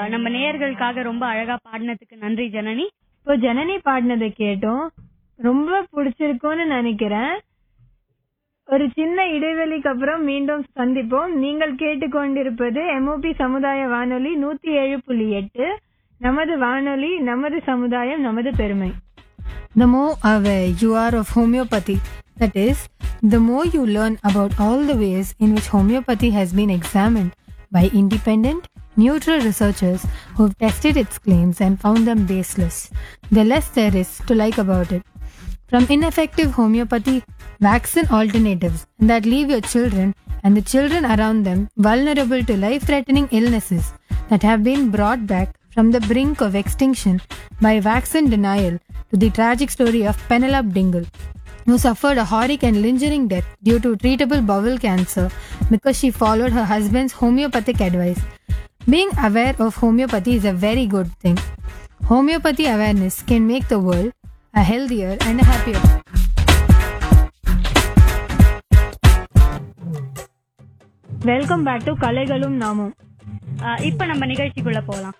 நம்ம நேயர்களுக்காக ரொம்ப அழகா பாடினதுக்கு நன்றி ஜனனி இப்போ ஜனனி பாடினதை கேட்டோம் ரொம்ப பிடிச்சிருக்கும்னு நினைக்கிறேன் ஒரு சின்ன இடைவெளிக்கு அப்புறம் மீண்டும் சந்திப்போம் நீங்கள் கேட்டுக்கொண்டிருப்பது எம்ஓபி சமுதாய வானொலி நூத்தி ஏழு புள்ளி எட்டு நமது வானொலி நமது சமுதாயம் நமது பெருமை The more aware you are of homeopathy, that is, the more you learn about all the ways in which homeopathy has been examined by independent, neutral researchers who've tested its claims and found them baseless, the less there is to like about it. From ineffective homeopathy vaccine alternatives that leave your children and the children around them vulnerable to life threatening illnesses that have been brought back from the brink of extinction by vaccine denial to the tragic story of Penelope Dingle, who suffered a horrific and lingering death due to treatable bowel cancer because she followed her husband's homeopathic advice. Being aware of homeopathy is a very good thing. Homeopathy awareness can make the world a healthier and a happier. Welcome back to கலைகளும் நாமும் ஆஹ் இப்ப நம்ம நிகழ்ச்சிக்குள்ள போலாம்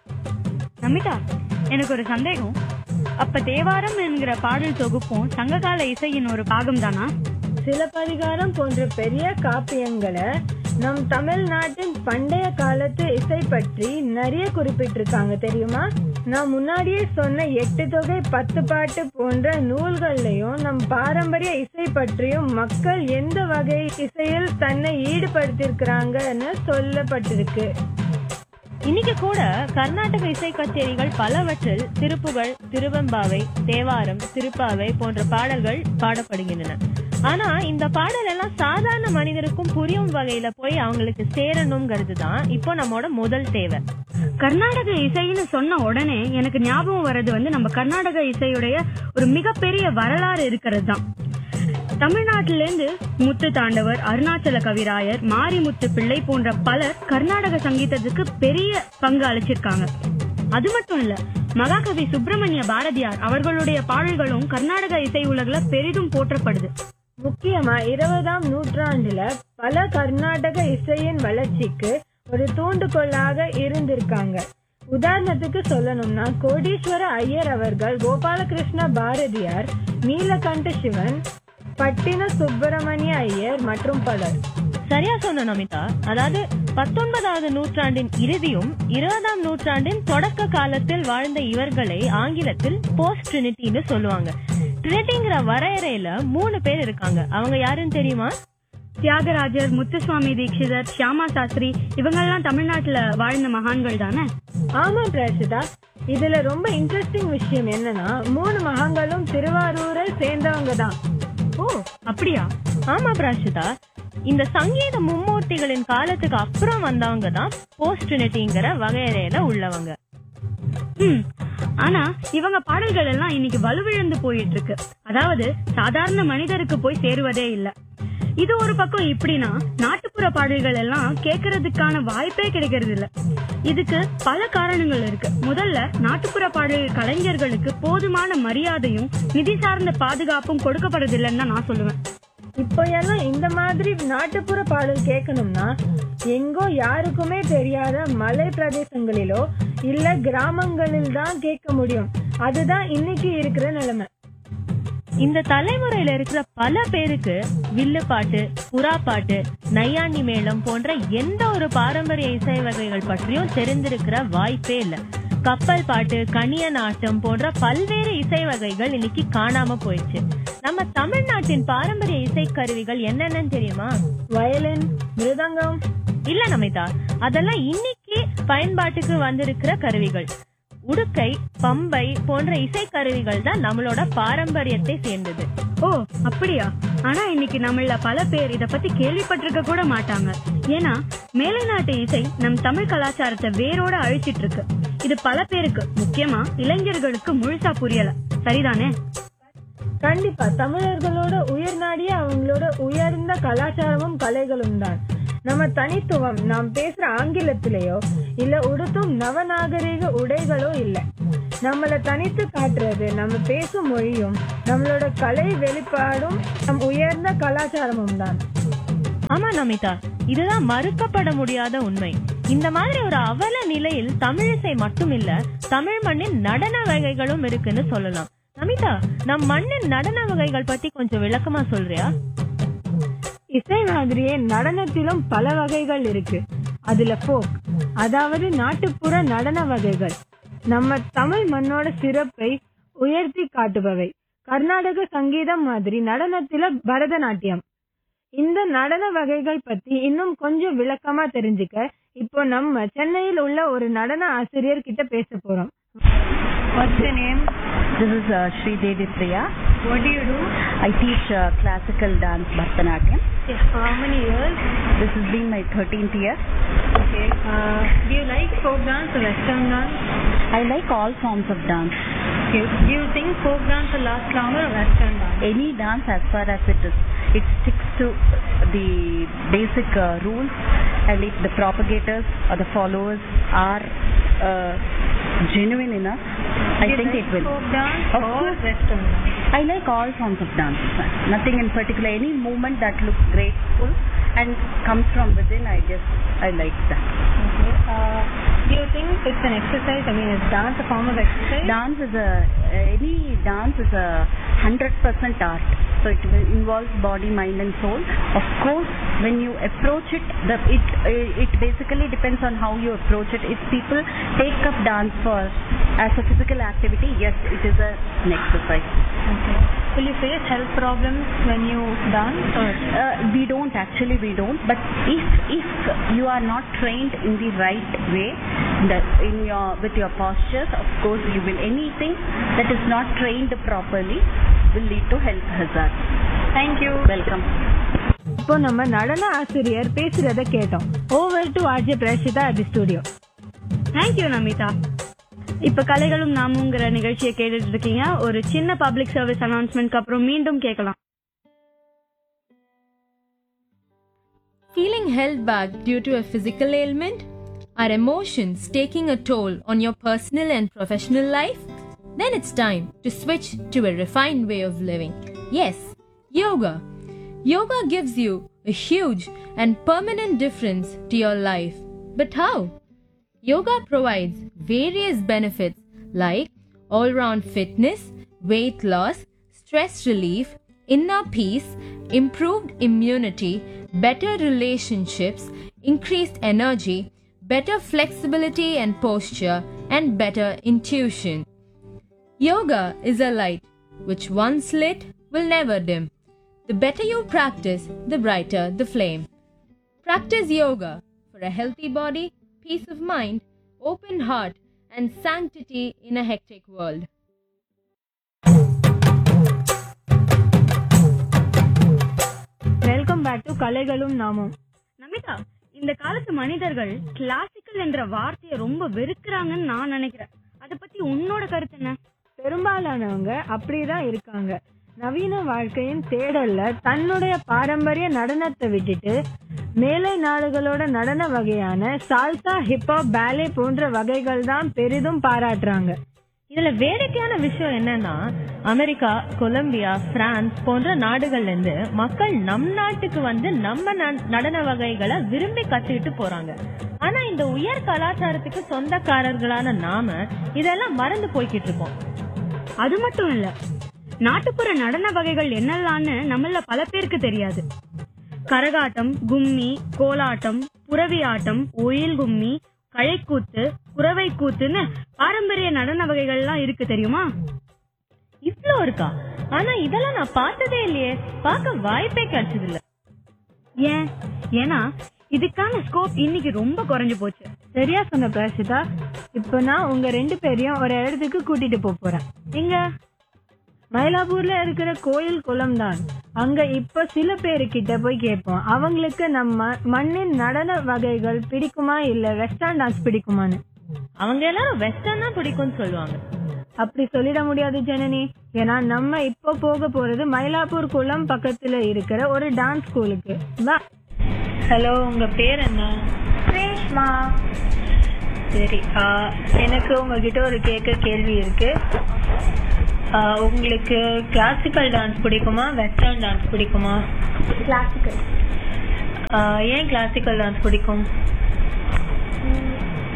நமிதா எனக்கு ஒரு சந்தேகம் அப்ப தேவாரம் என்கிற பாடல் தொகுப்பும் சங்ககால இசையின் ஒரு பாகம் தானா சிலப்பதிகாரம் போன்ற பெரிய காப்பியங்களை நம் தமிழ்நாட்டின் பண்டைய காலத்து இசை பற்றி நிறைய குறிப்பிட்டிருக்காங்க தெரியுமா நான் முன்னாடியே சொன்ன எட்டு தொகை பத்து பாட்டு போன்ற நூல்கள்லயும் நம் பாரம்பரிய இசை பற்றியும் மக்கள் எந்த வகை இசையில் தன்னை ஈடுபடுத்திருக்கிறாங்கன்னு சொல்லப்பட்டிருக்கு இன்னைக்கு கூட கர்நாடக இசை கச்சேரிகள் பலவற்றில் திருப்புகழ் திருவெம்பாவை தேவாரம் திருப்பாவை போன்ற பாடல்கள் பாடப்படுகின்றன ஆனா இந்த பாடல் எல்லாம் சாதாரண மனிதருக்கும் புரியும் வகையில போய் அவங்களுக்கு சேரணுங்கிறது தான் இப்போ நம்மோட முதல் தேவை கர்நாடக இசைன்னு சொன்ன உடனே எனக்கு ஞாபகம் வர்றது வந்து நம்ம கர்நாடக இசையுடைய ஒரு மிகப்பெரிய வரலாறு இருக்கிறது தான் தமிழ்நாட்டில இருந்து முத்து தாண்டவர் அருணாச்சல கவிராயர் மாரிமுத்து பிள்ளை போன்ற பலர் கர்நாடக சங்கீதத்துக்கு பெரிய பங்கு அளிச்சிருக்காங்க அது மட்டும் இல்ல மகாகவி சுப்பிரமணிய பாரதியார் அவர்களுடைய பாடல்களும் கர்நாடக இசை உலகில பெரிதும் போற்றப்படுது முக்கியமா இருபதாம் நூற்றாண்டுல பல கர்நாடக இசையின் வளர்ச்சிக்கு ஒரு தூண்டுகோலாக இருந்திருக்காங்க உதாரணத்துக்கு சொல்லணும்னா கோடீஸ்வர ஐயர் அவர்கள் கோபாலகிருஷ்ண பாரதியார் நீலகண்ட சிவன் பட்டின சுப்பிரமணிய ஐயர் மற்றும் பலர் சரியா சொன்ன நமிதா அதாவது பத்தொன்பதாவது நூற்றாண்டின் இறுதியும் இருபதாம் நூற்றாண்டின் தொடக்க காலத்தில் வாழ்ந்த இவர்களை ஆங்கிலத்தில் போஸ்ட் ட்ரினிட்டின்னு சொல்லுவாங்க ட்ரினிட்டிங்கிற வரையறையில மூணு பேர் இருக்காங்க அவங்க யாருன்னு தெரியுமா தியாகராஜர் முத்துசுவாமி தீட்சிதர் ஷியாமா சாஸ்திரி இவங்கெல்லாம் தமிழ்நாட்டுல வாழ்ந்த மகான்கள் தானே ஆமா பிரசிதா இதுல ரொம்ப இன்ட்ரெஸ்டிங் விஷயம் என்னன்னா மூணு மகங்களும் திருவாரூரை சேர்ந்தவங்க தான் ஓ அப்படியா ஆமா பிராஷிதா இந்த சங்கீத மும்மூர்த்திகளின் காலத்துக்கு அப்புறம் வந்தவங்க தான் போஸ்ட் ட்ரினிட்டிங்கிற வகையறையில உள்ளவங்க ம். ஆனா இவங்க பாடல்கள் எல்லாம் இன்னைக்கு வலுவிழந்து போயிட்டு இருக்கு அதாவது சாதாரண மனிதருக்கு போய் சேருவதே இல்ல இது ஒரு பக்கம் இப்படின்னா நாட்டுப்புற பாடல்கள் எல்லாம் கேட்கறதுக்கான வாய்ப்பே கிடைக்கிறது இல்ல இதுக்கு பல காரணங்கள் இருக்கு முதல்ல நாட்டுப்புற பாடல் கலைஞர்களுக்கு போதுமான மரியாதையும் நிதி சார்ந்த பாதுகாப்பும் கொடுக்கப்படுறதில்லைன்னு தான் நான் சொல்லுவேன் இப்போ எல்லாம் இந்த மாதிரி நாட்டுப்புற பாடல் கேட்கணும்னா எங்கோ யாருக்குமே தெரியாத மலை பிரதேசங்களிலோ இல்ல கிராமங்களில் தான் கேட்க முடியும் அதுதான் இன்னைக்கு இருக்கிற நிலைமை இந்த தலைமுறையில இருக்கிற பல பேருக்கு வில்லு பாட்டு புறா பாட்டு நையாண்டி மேளம் போன்ற எந்த ஒரு பாரம்பரிய இசை வகைகள் பற்றியும் தெரிந்திருக்கிற வாய்ப்பே இல்ல கப்பல் பாட்டு கணியன் ஆட்டம் போன்ற பல்வேறு இசை வகைகள் இன்னைக்கு காணாம போயிடுச்சு நம்ம தமிழ்நாட்டின் பாரம்பரிய இசை கருவிகள் என்னென்னு தெரியுமா வயலின் மிருதங்கம் இல்ல நமிதா அதெல்லாம் இன்னைக்கு பயன்பாட்டுக்கு வந்திருக்கிற கருவிகள் உடுக்கை பம்பை போன்ற இசை கருவிகள் தான் நம்மளோட பாரம்பரியத்தை சேர்ந்தது ஓ அப்படியா ஆனா இன்னைக்கு நம்மள பல பேர் இத பத்தி கேள்விப்பட்டிருக்க கூட மாட்டாங்க ஏன்னா மேலை நாட்டு இசை நம் தமிழ் கலாச்சாரத்தை வேரோட அழிச்சிட்டு இருக்கு இது பல பேருக்கு முக்கியமா இளைஞர்களுக்கு முழுசா புரியல சரிதானே கண்டிப்பா தமிழர்களோட உயிர் நாடிய அவங்களோட உயர்ந்த கலாச்சாரமும் கலைகளும் தான் நம்ம தனித்துவம் நாம் பேசுற ஆங்கிலத்திலேயோ இல்ல உடுத்தும் நவநாகரிக உடைகளோ இல்ல நம்மள தனித்து காட்டுறது நம்ம பேசும் மொழியும் நம்மளோட கலை வெளிப்பாடும் நம் உயர்ந்த கலாச்சாரமும் தான் ஆமா நமிதா இதுதான் மறுக்கப்பட முடியாத உண்மை இந்த மாதிரி ஒரு அவல நிலையில் தமிழிசை மட்டும் இல்ல தமிழ் மண்ணின் நடன வகைகளும் இருக்குன்னு சொல்லலாம் நமிதா நம் மண்ணின் நடன வகைகள் பத்தி கொஞ்சம் விளக்கமா சொல்றியா இசை மாதிரியே நடனத்திலும் பல வகைகள் இருக்கு அதுல ஃபோக் அதாவது நாட்டுப்புற நடன வகைகள் நம்ம தமிழ் மண்ணோட சிறப்பை உயர்த்தி காட்டுபவை கர்நாடக சங்கீதம் மாதிரி நடனத்தில பரதநாட்டியம் இந்த நடன வகைகள் பத்தி இன்னும் கொஞ்சம் விளக்கமா தெரிஞ்சுக்க இப்போ நம்ம சென்னையில் உள்ள ஒரு நடன ஆசிரியர் கிட்ட பேச போறோம் What's your name? This is uh, Sri Devi Priya. What do you do? I teach uh, classical dance Bharatanatyam. For how many years? This has been my 13th year. Okay. Uh, do you like folk dance or western dance? I like all forms of dance. Okay. Do you think folk dance will last longer or western dance? Any dance as far as it is, it sticks to the basic uh, rules and if the propagators or the followers are uh, genuine enough, I think it will. Folk dance Of or course. western dance? I like all forms of dance. Nothing in particular. Any movement that looks graceful and comes from within, I just I like that. Okay. Uh, do you think it's an exercise? I mean, is dance a form of exercise? Dance is a any dance is a hundred percent art. So it will involves body, mind, and soul. Of course, when you approach it, the it it basically depends on how you approach it. If people take up dance for as a physical activity, yes, it is a, an exercise. Okay. Will you face health problems when you dance? Or? Uh, we don't actually we don't. But if if you are not trained in the right way, the, in your with your postures, of course you will anything that is not trained properly will lead to health hazards. Thank you. Welcome. இப்போ நம்ம நடன ஆசிரியர் பேசுறத கேட்டோம் over to R J Prashitha at studio thank you Namitha இப்ப கலைகளும் நாமுங்கிற நிகழ்ச்சியை கேட்டுட்டு இருக்கீங்க ஒரு சின்ன பப்ளிக் சர்வீஸ் அனௌன்ஸ்மெண்ட்க்கு அப்புறம் மீண்டும் கேட்கலாம் Feeling held back due to a physical ailment? Are emotions taking a toll on your personal and professional life? Then it's time to switch to a refined way of living. Yes, yoga. Yoga gives you a huge and permanent difference to your life. But how? Yoga provides various benefits like all round fitness, weight loss, stress relief, inner peace, improved immunity, better relationships, increased energy, better flexibility and posture, and better intuition. Yoga is a light which once lit will never dim. The better you practice, the brighter the flame. Practice yoga for a healthy body, peace of mind, open heart, and sanctity in a hectic world. Welcome back to கலைகளும் நாமும் நமிதா இந்த காலத்து மனிதர்கள் classical என்ற வார்த்தையை ரொம்ப வெறுக்கிறாங்கன்னு நான் நினைக்கிறேன் அத பத்தி உன்னோட கருத்து என்ன பெரும்பாலானவங்க அப்படிதான் இருக்காங்க நவீன வாழ்க்கையின் தேடல்ல தன்னுடைய பாரம்பரிய நடனத்தை விட்டுட்டு மேலை நாடுகளோட நடன வகையான சால்சா ஹிப்ஹாப் பேலே போன்ற வகைகள் தான் பெரிதும் பாராட்டுறாங்க இதுல வேடிக்கையான விஷயம் என்னன்னா அமெரிக்கா கொலம்பியா பிரான்ஸ் போன்ற நாடுகள்ல இருந்து மக்கள் நம் நாட்டுக்கு வந்து நம்ம ந- நடன வகைகளை விரும்பி கத்துக்கிட்டு போறாங்க ஆனா இந்த உயர் கலாச்சாரத்துக்கு சொந்தக்காரர்களான நாம இதெல்லாம் மறந்து போய்கிட்டு இருக்கோம் அது மட்டும் இல்ல நாட்டுப்புற நடன வகைகள் என்னெல்லாம்னு நம்மள பல பேருக்கு தெரியாது கரகாட்டம் கும்மி கோலாட்டம் புரவி ஆட்டம் ஒயில் கும்மி கழைக்கூத்து குறவை கூத்துன்னு பாரம்பரிய நடன வகைகள்லாம் இருக்கு தெரியுமா இவ்ளோ இருக்கா ஆனா இதெல்லாம் நான் பார்த்ததே இல்லையே பார்க்க வாய்ப்பே கிடைச்சது இல்ல ஏன் ஏன்னா இதுக்கான ஸ்கோப் இன்னைக்கு ரொம்ப குறைஞ்சு போச்சு சரியா சொன்ன பிரசிதா இப்ப நான் உங்க ரெண்டு பேரையும் ஒரு இடத்துக்கு கூட்டிட்டு போப் போறேன் எங்க மயிலாப்பூர்ல இருக்கிற கோயில் குளம் தான் அங்க இப்ப சில பேரு கிட்ட போய் கேட்போம் அவங்களுக்கு நம்ம மண்ணின் நடன வகைகள் பிடிக்குமா இல்ல வெஸ்டர்ன் டான்ஸ் பிடிக்குமான்னு அவங்க எல்லாரும் வெஸ்டர்ன் தான் பிடிக்கும்னு சொல்லுவாங்க அப்படி சொல்லிட முடியாது ஜனனி ஏன்னா நம்ம இப்போ போக போறது மயிலாப்பூர் குளம் பக்கத்துல இருக்கிற ஒரு டான்ஸ் ஸ்கூலுக்கு வா ஹலோ உங்க பேர் என்ன ரேஷ்மா சரி ஆ, எனக்கு உங்ககிட்ட ஒரு கேட்க கேள்வி இருக்கு ஆ, உங்களுக்கு கிளாசிக்கல் டான்ஸ் பிடிக்குமா வெஸ்டர்ன் டான்ஸ் பிடிக்குமா கிளாசிக்கல் ஏன் கிளாசிக்கல் டான்ஸ் பிடிக்கும்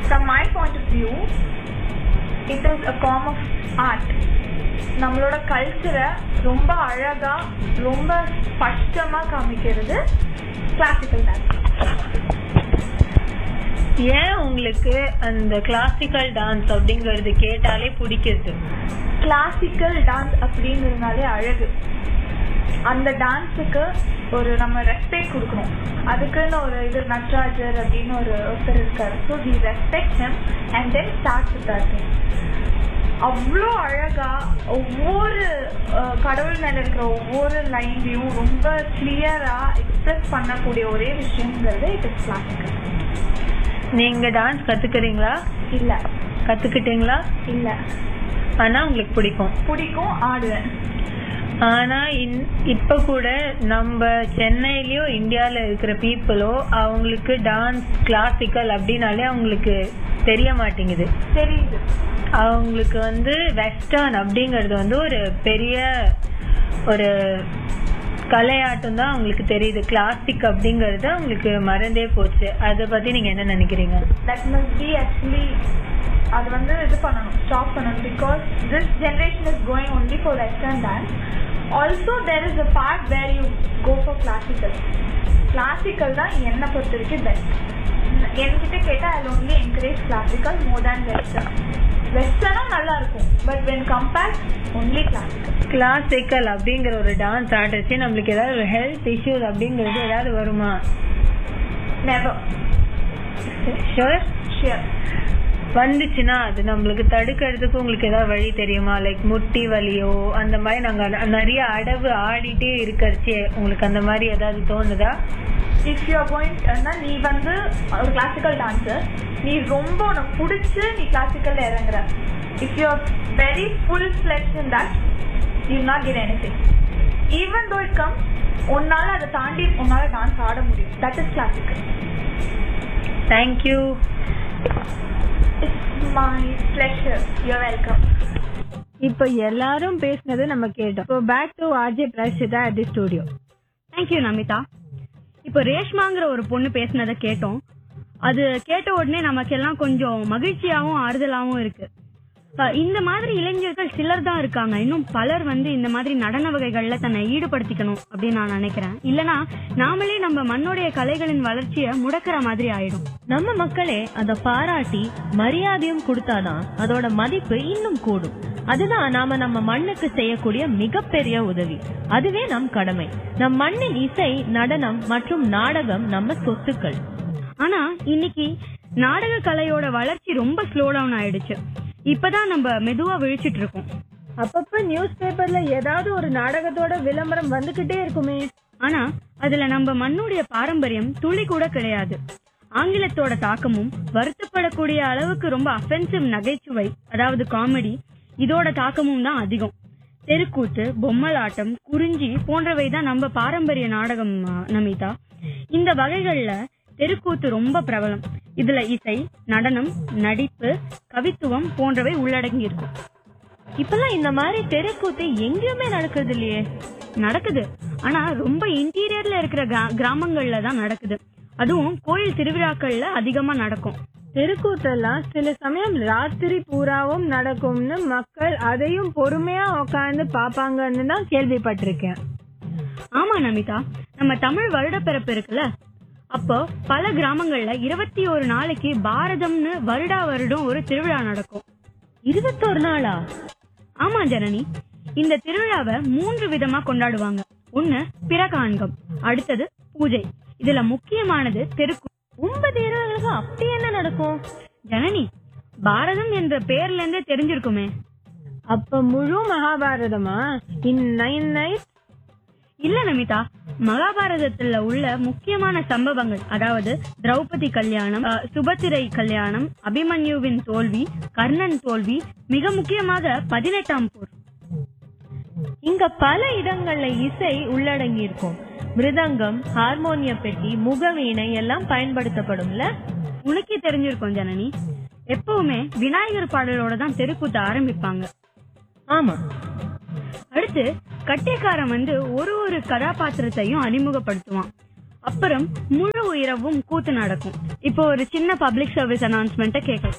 from my point of view, it is a form of art. நம்மளோட கல்ச்சரை ரொம்ப அழகா ரொம்ப ஸ்பஷ்டமா காமிக்கிறது கிளாசிக்கல் டான்ஸ் ஏன் உங்களுக்கு அந்த கிளாசிக்கல் டான்ஸ் அப்படிங்கறது கேட்டாலே பிடிக்குது கிளாசிக்கல் டான்ஸ் அப்படிங்கிறதுனாலே அழகு அந்த டான்ஸுக்கு ஒரு நம்ம ரெஸ்பெக்ட் கொடுக்கணும் அதுக்குன்னு ஒரு இது நட்ராஜர் அப்படின்னு ஒரு ஒருத்தர் இருக்காரு so we respect him and then start with that அவ்வளோ அழகா ஒவ்வொரு அஹ், கடவுள் மேல இருக்கிற ஒவ்வொரு லைன்லையும் ரொம்ப கிளியரா எக்ஸ்பிரஸ் பண்ணக்கூடிய ஒரே விஷயங்கிறது இட் இஸ் கிளாசிக்கல் நீங்க டான்ஸ் கத்துக்கிறீங்களா இல்ல கத்துக்கிட்டீங்களா இல்ல ஆனா உங்களுக்கு பிடிக்கும் பிடிக்கும் ஆடுவேன் ஆனா இன்- இப்ப கூட நம்ம சென்னையிலயோ இந்தியால இருக்கிற பீப்புளோ அவங்களுக்கு டான்ஸ் கிளாசிக்கல் அப்படின்னாலே அவங்களுக்கு தெரிய மாட்டேங்குது தெரியுது அவங்களுக்கு வந்து வெஸ்டர்ன் அப்படிங்கறது வந்து ஒரு பெரிய ஒரு கலையாட்டம் தான் அவங்களுக்கு தெரியுது கிளாசிக் அப்படிங்கறது அவங்களுக்கு மறந்தே போச்சு அத பத்தி நீங்க என்ன நினைக்கிறீங்க தட் மஸ்ட் பி ஆக்சுவலி அது வந்து இது பண்ணணும் ஸ்டாப் பண்ணணும் because this generation is going only for western dance also there is a part where you go for classical classical தான் என்னை பொறுத்த வரைக்கும் பெஸ்ட் என்கிட்ட கேட்டால் I only encourage classical more than western வெஸ்டர்னும் நல்லா இருக்கும் but when compare only classical classical அப்படிங்கிற ஒரு டான்ஸ் ஆடுறச்சு நம்மளுக்கு ஏதாவது ஒரு ஹெல்த் இஷ்யூஸ் அப்படிங்கிறது ஏதாவது வருமா நெவர் ஷுவர் ஷியர் வந்துச்சுன்னா அது நம்மளுக்கு தடுக்கிறதுக்கு உங்களுக்கு ஏதாவது வழி தெரியுமா லைக் முட்டி வலியோ அந்த மாதிரி நாங்க ந- நிறைய அடவு ஆடிட்டே இருக்கறச்சே உங்களுக்கு அந்த மாதிரி ஏதாவது தோணுதா இஃப் யூ கோயிங் நீ வந்து ஒரு கிளாசிக்கல் டான்ஸர் நீ ரொம்ப உனக்கு பிடிச்சி நீ கிளாசிக்கல்ல இறங்குற if you are very full flex in that you not get anything even though it come உன்னால அதை தாண்டி உன்னால டான்ஸ் ஆட முடியும் that is classical thank you it's my pleasure you welcome இப்போ எல்லாரும் பேசினது நம்ம கேட்டோம் இப்போ back to R J Prashitha at the studio thank you Namitha இப்போ ரேஷ்மாங்கிற ஒரு பொண்ணு பேசினதை கேட்டோம் அது கேட்ட உடனே நமக்கெல்லாம் கொஞ்சம் மகிழ்ச்சியாவும் ஆறுதலாவும் இருக்கு அஹ் இந்த மாதிரி இளைஞர்கள் சிலர் தான் இருக்காங்க இன்னும் பலர் வந்து இந்த மாதிரி நடன வகைகள்ல தன்னை ஈடுபடுத்திக்கணும் அப்படின்னு நான் நினைக்கிறேன் இல்லனா நாமளே நம்ம மண்ணுடைய கலைகளின் வளர்ச்சியை முடக்கிற மாதிரி ஆயிடும் நம்ம மக்களே அத பாராட்டி மரியாதையும் கொடுத்தாதான் அதோட மதிப்பு இன்னும் கூடும் அதுதான் நாம நம்ம மண்ணுக்கு செய்யக்கூடிய மிகப்பெரிய உதவி அதுவே நம் கடமை நம் மண்ணின் இசை நடனம் மற்றும் நாடகம் நம்ம சொத்துக்கள் ஆனா இன்னைக்கு நாடக கலையோட வளர்ச்சி ரொம்ப ஸ்லோ டவுன் ஆயிடுச்சு இப்பதான் நம்ம மெதுவா விழிச்சிட்டு இருக்கோம் அப்பப்ப நியூஸ் பேப்பர்ல ஏதாவது ஒரு நாடகத்தோட விளம்பரம் வந்துகிட்டே இருக்குமே ஆனா அதுல நம்ம மண்ணுடைய பாரம்பரியம் துளி கூட கிடையாது ஆங்கிலத்தோட தாக்கமும் வருத்தப்படக்கூடிய அளவுக்கு ரொம்ப அஃபென்சிவ் நகைச்சுவை அதாவது காமெடி இதோட தாக்கமும் தான் அதிகம் தெருக்கூத்து பொம்மலாட்டம் குறிஞ்சி போன்றவை தான் நம்ம பாரம்பரிய நாடகம் ஆ, நமிதா இந்த வகைகள்ல தெருக்கூத்து ரொம்ப பிரபலம் இதுல இசை நடனம் நடிப்பு கவித்துவம் போன்றவை உள்ளடங்கி இருக்கும் இப்பெல்லாம் இந்த மாதிரி தெருக்கூத்து எங்கேயுமே நடக்கிறது இல்லையே நடக்குது ஆனா ரொம்ப இன்டீரியர்ல இருக்கிற கிரா- கிராமங்கள்ல தான் நடக்குது அதுவும் கோயில் திருவிழாக்கள்ல அதிகமா நடக்கும் தெருக்கூத்தெல்லாம் சில சமயம் ராத்திரி பூராவும் நடக்கும்னு மக்கள் அதையும் பொறுமையா உட்கார்ந்து பாப்பாங்கன்னு தான் கேள்விப்பட்டிருக்கேன் ஆமா நமிதா நம்ம தமிழ் வருடப்பிறப்பு இருக்குல்ல அப்போ பல கிராமங்கள்ல இருபத்தி ஒரு நாளைக்கு பாரதம்னு வருடா வருடம் ஒரு திருவிழா நடக்கும் இருபத்தொரு நாளா ஆமா ஜனனி இந்த திருவிழாவை மூன்று விதமா கொண்டாடுவாங்க ஒண்ணு பிரகாண்கம் அடுத்தது பூஜை இதுல முக்கியமானது தெருக்கு ஒன்பது இரவுகளுக்கு அப்படி என்ன நடக்கும் ஜனனி பாரதம் என்ற பேர்ல இருந்தே தெரிஞ்சிருக்குமே அப்ப முழு மகாபாரதமா இன் நைன் நைட் இல்ல நமிதா மகாபாரதத்துல உள்ள முக்கியமான சம்பவங்கள் அதாவது திரௌபதி கல்யாணம் அஹ், சுபத்திரை கல்யாணம் அபிமன்யுவின் தோல்வி கர்ணன் தோல்வி மிக முக்கியமாக பதினெட்டாம் போர் இங்க பல இடங்கள்ல இசை உள்ளடங்கி இருக்கும் மிருதங்கம் ஹார்மோனிய பெட்டி முகவீணை எல்லாம் பயன்படுத்தப்படும்ல உனக்கே தெரிஞ்சிருக்கும் ஜனனி எப்பவுமே விநாயகர் பாடலோட தான் தெருக்கூத்த ஆரம்பிப்பாங்க ஆமா அடுத்து கட்டியக்காரன் வந்து ஒரு ஒரு கதாபாத்திரத்தையும் அறிமுகப்படுத்துவான் அப்புறம் முழு இரவும் கூத்து நடக்கும் இப்போ ஒரு சின்ன பப்ளிக் சர்வீஸ் அனௌன்ஸ்மெண்ட்டை கேட்கலாம்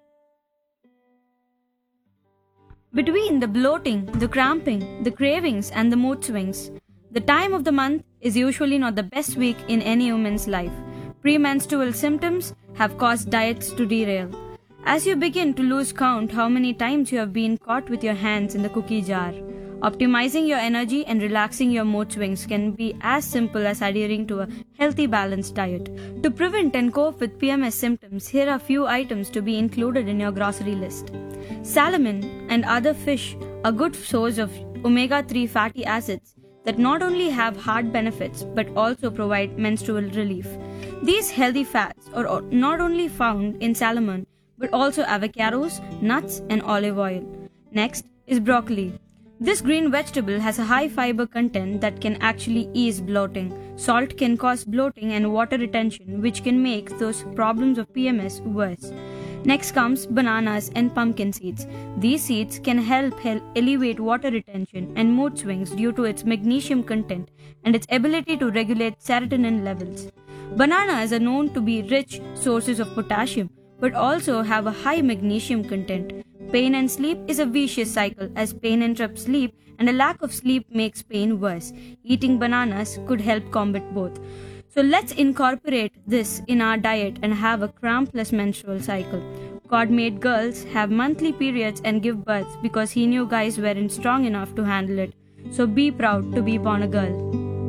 Between the bloating, the cramping, the cravings, and the mood swings, the time of the month is usually not the best week in any woman's life. Premenstrual symptoms have caused diets to derail. As you begin to lose count how many times you have been caught with your hands in the cookie jar, optimizing your energy and relaxing your mood swings can be as simple as adhering to a healthy balanced diet. To prevent and cope with PMS symptoms, here are few items to be included in your grocery list. Salmon and other fish are good source of omega 3 fatty acids that not only have heart benefits but also provide menstrual relief. These healthy fats are o- not only found in salmon but also avocados, nuts, and olive oil. Next is broccoli. This green vegetable has a high fiber content that can actually ease bloating. Salt can cause bloating and water retention, which can make those problems of PMS worse. Next comes bananas and pumpkin seeds. These seeds can help hel- alleviate water retention and mood swings due to its magnesium content and its ability to regulate serotonin levels. Bananas are known to be rich sources of potassium but also have a high magnesium content. Pain and sleep is a vicious cycle as pain interrupts sleep and a lack of sleep makes pain worse. Eating bananas could help combat both. So let's incorporate this in our diet and have a crampless menstrual cycle. God made girls have monthly periods and give birth because he knew guys weren't strong enough to handle it. So be proud to be born a girl.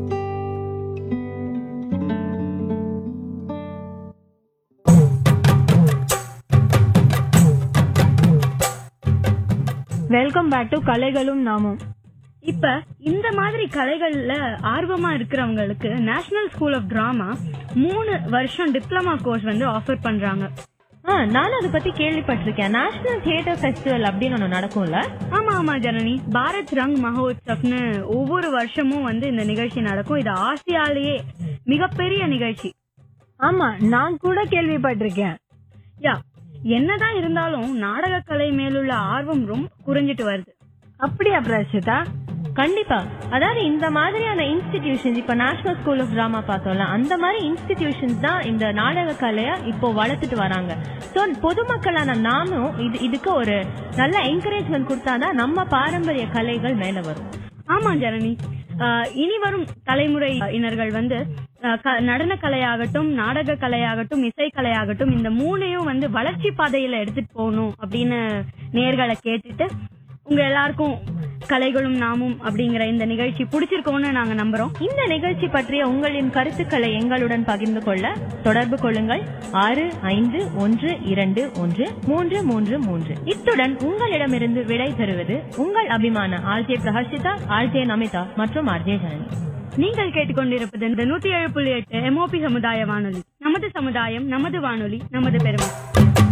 Welcome back to கலைகளும் நாமும் இப்ப இந்த மாதிரி கலைகள்ல ஆர்வமா இருக்கிறவங்களுக்கு national school of drama மூணு வருஷம் diploma course வந்து ஆஃபர் பண்றாங்க ஆ நானும் அதை பத்தி கேள்விப்பட்டிருக்கேன் நேஷனல் தியேட்டர் ஃபெஸ்டிவல் அப்படின்னு ஒண்ணு நடக்கும்ல ஆமா ஆமா ஜனனி பாரத் ரங் மகோத்சவ்னு ஒவ்வொரு வருஷமும் வந்து இந்த நிகழ்ச்சி நடக்கும் இது ஆசியாலேயே மிகப்பெரிய நிகழ்ச்சி ஆமா நான் கூட கேள்விப்பட்டிருக்கேன் யா என்னதான் இருந்தாலும் நாடகக்கலை மேலுள்ள ஆர்வம் ரொம்ப குறைஞ்சிட்டு வருது அப்படியா பிரஷிதா கண்டிப்பா அதாவது இந்த மாதிரியான இன்ஸ்டிடியூஷன்ஸ் இப்ப நேஷனல் ஸ்கூல் ஆஃப் டிராமா பார்த்தோம்ல அந்த மாதிரி இன்ஸ்டிடியூஷன்ஸ் தான் இந்த நாடக கலைய இப்போ வளர்த்துட்டு வராங்க சோ பொதுமக்களான நாமும் இது இதுக்கு ஒரு நல்ல என்கரேஜ்மெண்ட் கொடுத்தாதான் நம்ம பாரம்பரிய கலைகள் மேல வரும் ஆமா ஜனனி ஆஹ் இனி வரும் தலைமுறையினர்கள் வந்து ஆஹ் க- நடன கலையாகட்டும் நாடக கலையாகட்டும் இசை கலையாகட்டும் இந்த மூணையும் வந்து வளர்ச்சி பாதையில எடுத்துட்டு போகணும் அப்படின்னு நேர்களை கேட்டுட்டு உங்க எல்லாருக்கும் கலைகளும் நாமும் அப்படிங்கிற இந்த நிகழ்ச்சி பிடிச்சிருக்கோம்னு நாங்க நம்புறோம் இந்த நிகழ்ச்சி பற்றிய உங்களின் கருத்துக்களை எங்களுடன் பகிர்ந்து கொள்ள தொடர்பு கொள்ளுங்கள் ஆறு ஐந்து ஒன்று இரண்டு ஒன்று மூன்று மூன்று மூன்று இத்துடன் உங்களிடமிருந்து விடை பெறுவது உங்கள் அபிமான ஆர்ஜே பிரஹர்ஷிதா ஆர்ஜே நமிதா மற்றும் ஆர்ஜே ஜனனி நீங்கள் கேட்டுக்கொண்டிருப்பது இந்த நூத்தி ஏழு புள்ளி எட்டு எம்ஓபி சமுதாய வானொலி நமது சமுதாயம் நமது வானொலி நமது பெருமை